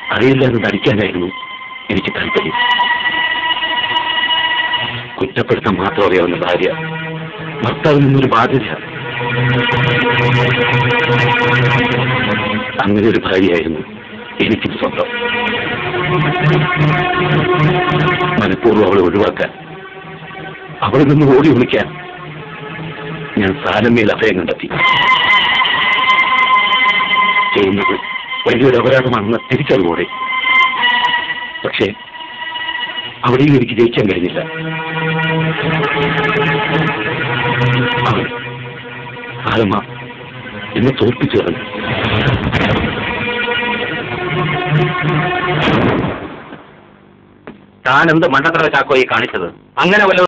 അറിയില്ല എന്ന് നടിക്കാനായിരുന്നു എനിക്ക് താല്പര്യം കുറ്റപ്പെടുത്താൻ മാത്രം അറിയാവുന്ന ഭാര്യ ഭർത്താവിൽ നിന്നൊരു ബാധ്യത അങ്ങനെ ഒരു ഭാര്യയായിരുന്നു എനിക്കും സ്വന്തം മനഃപൂർവ്വം അവളെ ഒഴിവാക്കാൻ അവളിൽ നിന്ന് ഓടി ഒളിക്കാൻ ഞാൻ സാലമ്മയിൽ അഭയം കണ്ടെത്തി ചെയ്യുന്നത് വലിയൊരു അപരാധമാണെന്ന് തിരിച്ചറിവോടെ പക്ഷേ അവിടെയും എനിക്ക് ജയിക്കാൻ കഴിഞ്ഞില്ല അവൾ സാലമ്മ എന്നെ തോൽപ്പിച്ചു കളഞ്ഞു താൻ എന്ത് മണ്ടത്തര ചാക്കോയി കാണിച്ചത് അങ്ങനെ വല്ല